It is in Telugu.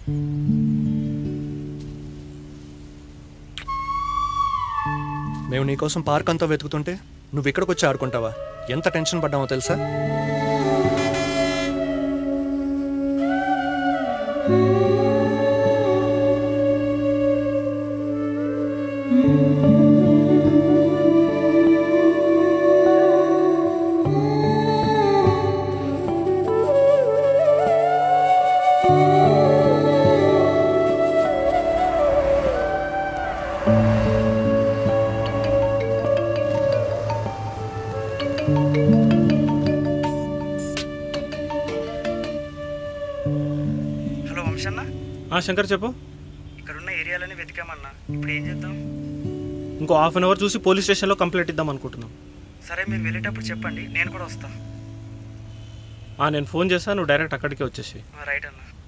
మేము నీకోసం పార్క్ అంతా వెతుకుతుంటే నువ్వు ఇక్కడికి వచ్చి ఆడుకుంటావా ఎంత టెన్షన్ పడ్డామో తెలుసా హలో వంశన్న ఆ, శంకర్ చెప్పు ఇక్కడ ఉన్న ఏరియాలని వెతికామన్నా ఇప్పుడు ఏం చేద్దాం ఇంకో హాఫ్ అన్ అవర్ చూసి పోలీస్ స్టేషన్లో కంప్లైంట్ ఇద్దాం అనుకుంటున్నాం సరే మీరు వెళ్ళేటప్పుడు చెప్పండి నేను కూడా వస్తా ఆ, నేను ఫోన్ చేస్తాను నువ్వు డైరెక్ట్ అక్కడికే వచ్చేసి రైట్ అన్న